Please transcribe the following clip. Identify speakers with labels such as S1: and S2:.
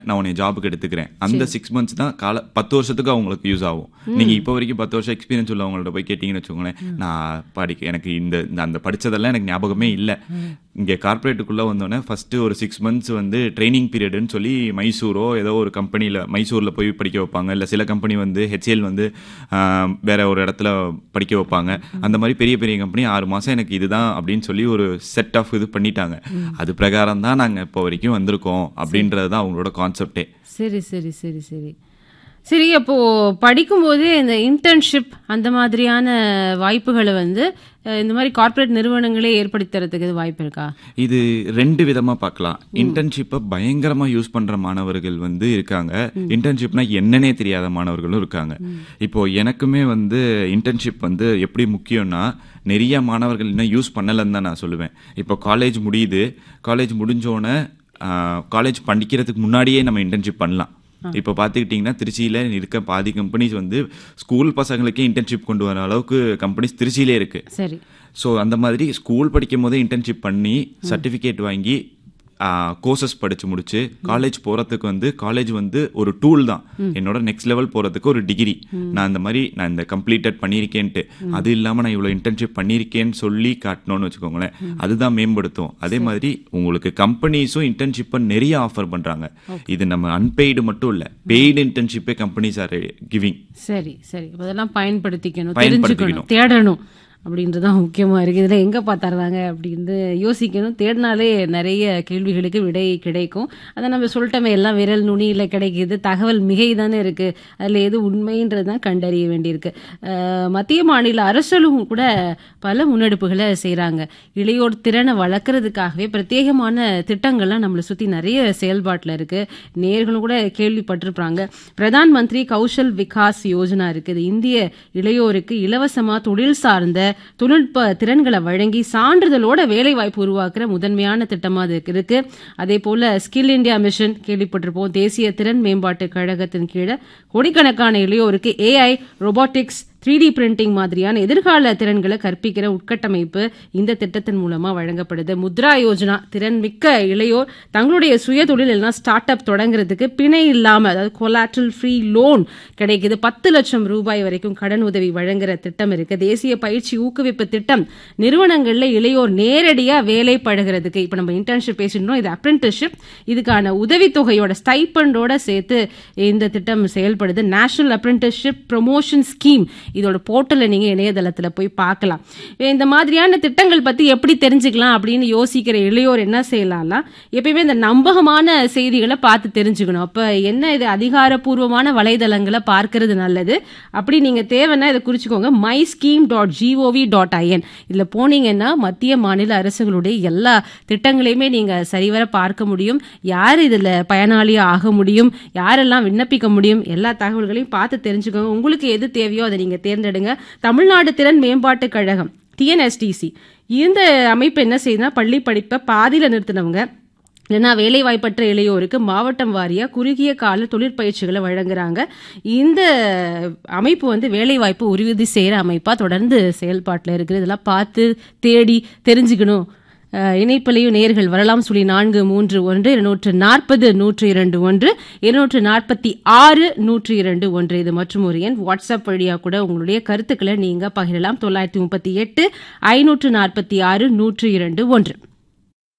S1: நான் உன்னை ஜாபுக்கு எடுத்துக்கிறேன் அந்த சிக்ஸ் மந்த்ஸ் தான் கால பத்து வருஷத்துக்கு அவங்களுக்கு யூஸ் ஆகும் நீங்க இப்போ வரைக்கும் பத்து வருஷம் எக்ஸ்பீரியன்ஸ் உள்ளவங்கள்ட்ட போய் கேட்டீங்கன்னு வச்சுக்கோங்களேன் நான் படிக்க எனக்கு இந்த இந்த அந்த படிச்சதெல்லாம் எனக்கு ஞாபகமே இல்லை இங்கே கார்ப்பரேட்டுக்குள்ளே வந்தோடனே ஃபர்ஸ்ட் ஒரு சிக்ஸ் மந்த்ஸ் வந்து ட்ரைனிங் பீரியடுன்னு சொல்லி மைசூரோ ஏதோ ஒரு கம்பெனியில் மைசூரில் போய் படிக்க வைப்பாங்க இல்லை சில கம்பெனி வந்து ஹெச்எல் வந்து ஆஹ், வேற ஒரு இடத்துல படிக்க வைப்பாங்க அந்த மாதிரி பெரிய பெரிய கம்பெனி ஆறு மாதம் எனக்கு இதுதான் அப்படின்னு சொல்லி ஒரு செட் ஆஃப் இது பண்ணிட்டாங்க அது பிரகாரம் தான் நாங்கள் இப்போ வரைக்கும் வந்திருக்கோம் அப்படின்றது தான் அவங்களோட கான்செப்டே
S2: சரி சரி சரி சரி சரி அப்போ படிக்கும்போதே இந்த இன்டர்ன்ஷிப் அந்த மாதிரியான வாய்ப்புகளை வந்து அஹ், இந்த மாதிரி கார்ப்பரேட் நிறுவனங்களே ஏற்படுத்தி தரதுக்கு எதுவும் வாய்ப்பு இருக்கா
S1: இது ரெண்டு விதமா பார்க்கலாம் இன்டர்ன்ஷிப்பை பயங்கரமா யூஸ் பண்ற மாணவர்கள் வந்து இருக்காங்க இன்டர்ன்ஷிப்னா என்னன்னே தெரியாத மாணவர்களும் இருக்காங்க இப்போ எனக்குமே வந்து இன்டர்ன்ஷிப் வந்து எப்படி முக்கியம்னா நிறைய மாணவர்கள் இன்னும் யூஸ் பண்ணலன்னு தான் நான் சொல்லுவேன் இப்போ காலேஜ் முடியுது காலேஜ் முடிஞ்சோடனே காலேஜ் படிக்கிறதுக்கு முன்னாடியே நம்ம இன்டர்ன்ஷிப் பண்ணலாம் இப்போ பார்த்துக்கிட்டிங்கன்னா திருச்சியில் இருக்க பாதி கம்பெனிஸ் வந்து ஸ்கூல் பசங்களுக்கே இன்டர்ன்ஷிப் கொண்டு வர அளவுக்கு கம்பெனிஸ் திருச்சியிலே இருக்கு
S2: சரி
S1: ஸோ அந்த மாதிரி ஸ்கூல் படிக்கும் போதே இன்டர்ன்ஷிப் பண்ணி சர்டிஃபிகேட் வாங்கி கோர்சஸ் படிச்சு முடிச்சு காலேஜ் போறதுக்கு வந்து காலேஜ் வந்து ஒரு டூல் தான் என்னோட நெக்ஸ்ட் லெவல் போறதுக்கு ஒரு டிகிரி நான் இந்த மாதிரி நான் இந்த கம்ப்ளீட்டட் பண்ணியிருக்கேன்ட்டு அது இல்லாம நான் இவ்வளவு இன்டர்ன்ஷிப் பண்ணியிருக்கேன்னு சொல்லி காட்டணும்னு வச்சுக்கோங்களேன் அதுதான் மேம்படுத்தும் அதே மாதிரி உங்களுக்கு கம்பெனிஸும் இன்டர்ன்ஷிப்பை நிறைய ஆஃபர் பண்றாங்க இது நம்ம அன்பெய்டு மட்டும் இல்ல பெய்டு இன்டர்ன்ஷிப்பே கம்பெனிஸ் ஆர் கிவிங்
S2: சரி சரி அப்ப அதெல்லாம் பயன்படுத்திக்கணும்
S1: பயன்படுத்திக்கணும்.
S2: தெரிஞ்சுக்கணும் தேடணும் அப்படின்றது தான் முக்கியமா இருக்கு இதுல எங்க பார்த்தாருந்தாங்க அப்படின்னு யோசிக்கணும் தேடினாலே நிறைய கேள்விகளுக்கு விடை கிடைக்கும் அதை நம்ம சொல்லிட்டோமே எல்லாம் விரல் நுனியில கிடைக்குது தகவல் மிகை தானே இருக்கு அதுல எது உண்மைன்றது தான் கண்டறிய வேண்டியிருக்கு அஹ், மத்திய மாநில அரசுகளும் கூட பல முன்னெடுப்புகளை செய்றாங்க இளையோர் திறனை வளர்க்கறதுக்காகவே பிரத்யேகமான திட்டங்கள்லாம் நம்மளை சுத்தி நிறைய செயல்பாட்டுல இருக்கு நேர்களும் கூட கேள்விப்பட்டிருப்பாங்க பிரதான் மந்திரி கௌஷல் விகாஸ் யோஜனா இருக்குது இந்திய இளையோருக்கு இலவசமா தொழில் சார்ந்த தொழில்நுட்ப திறன்களை வழங்கி சான்றிதழோட வேலை வாய்ப்பு உருவாக்குற முதன்மையான திட்டமா அது இருக்கு அதே போல ஸ்கில் இந்தியா மிஷன் கேள்விப்பட்டிருப்போம் தேசிய திறன் மேம்பாட்டு கழகத்தின் கீழே கோடிக்கணக்கான இளையோருக்கு AI robotics three D printing மாதிரியான எதிர்கால திறன்களை கற்பிக்கிற உட்கட்டமைப்பு இந்த திட்டத்தின் மூலமா வழங்கப்படுது முத்ரா யோஜனா திறன் மிக்க இளையோர் தங்களுடைய சுய தொழில் எல்லாம் ஸ்டார்ட் அப் தொடங்குறதுக்கு பிணை இல்லாம அதாவது கொலாட்ரல் ஃப்ரீ லோன் கிடைக்குது பத்து லட்சம் ரூபாய் வரைக்கும் கடன் உதவி வழங்குற திட்டம் இருக்கு தேசிய பயிற்சி ஊக்குவிப்பு திட்டம் நிறுவனங்கள்ல இளையோர் நேரடியா வேலை பழகிறதுக்கு இப்ப நம்ம இன்டர்ன்ஷிப் பேசிட்டோம் இது அப்ரெண்டிஸ்ஷிப் இதுக்கான உதவித்தொகையோட ஸ்டைப்பண்டோட சேர்த்து இந்த திட்டம் செயல்படுது நேஷனல் அப்ரெண்டிஸ்ஷிப் ப்ரொமோஷன் ஸ்கீம் இதோட போர்ட்டல்ல நீங்க இணையதளத்துல போய் பார்க்கலாம் இந்த மாதிரியான திட்டங்கள் பத்தி எப்படி தெரிஞ்சுக்கலாம் அப்படின்னு யோசிக்கிற இளையோர் என்ன செய்யலாம்னா எப்பயுமே இந்த நம்பகமான செய்திகளை பார்த்து தெரிஞ்சுக்கணும் அப்ப என்ன இது அதிகாரப்பூர்வமான வலைதளங்களை பார்க்கிறது நல்லது அப்படி நீங்க தேவைன்னா இதை குறிச்சுக்கோங்க my scheme dot GOV dot IN இதுல போனீங்கன்னா மத்திய மாநில அரசுகளுடைய எல்லா திட்டங்களையுமே நீங்க சரிவர பார்க்க முடியும் யார் இதுல பயனாளியா ஆக முடியும் யாரெல்லாம் விண்ணப்பிக்க முடியும் எல்லா தகவல்களையும் பார்த்து தெரிஞ்சுக்கோங்க உங்களுக்கு எது தேவையோ அதை நீங்க தேர்ந்தெடுங்க தமிழ்நாடு திறன் மேம்பாட்டு கழகம் டிஎன்எஸ்டிசி இந்த அமைப்பு என்ன செய்யுதுன்னா பள்ளி படிப்பை பாதியில நிறுத்தினவங்க இல்லைன்னா வேலை வாய்ப்பற்ற இளையோருக்கு மாவட்டம் வாரியா குறுகிய கால தொழிற்பயிற்சிகளை வழங்குறாங்க இந்த அமைப்பு வந்து வேலை வாய்ப்பு உறுதி செய்யற அமைப்பா தொடர்ந்து செயல்பாட்டில் இருக்குது இதெல்லாம் பார்த்து தேடி தெரிஞ்சுக்கணும் அஹ், இணைப்பிலையும் நேர்கள் வரலாம் சொல்லி நான்கு மூன்று ஒன்று இருநூற்று நாற்பது நூற்று இரண்டு ஒன்று இருநூற்று நாற்பத்தி ஆறு நூற்று இரண்டு ஒன்று இது மற்றும் ஒரு எண் வாட்ஸ்அப் வழியா கூட உங்களுடைய கருத்துக்களை நீங்க பகிரலாம் தொள்ளாயிரத்தி முப்பத்தி எட்டு ஐநூற்று நாற்பத்தி ஆறு நூற்று இரண்டு ஒன்று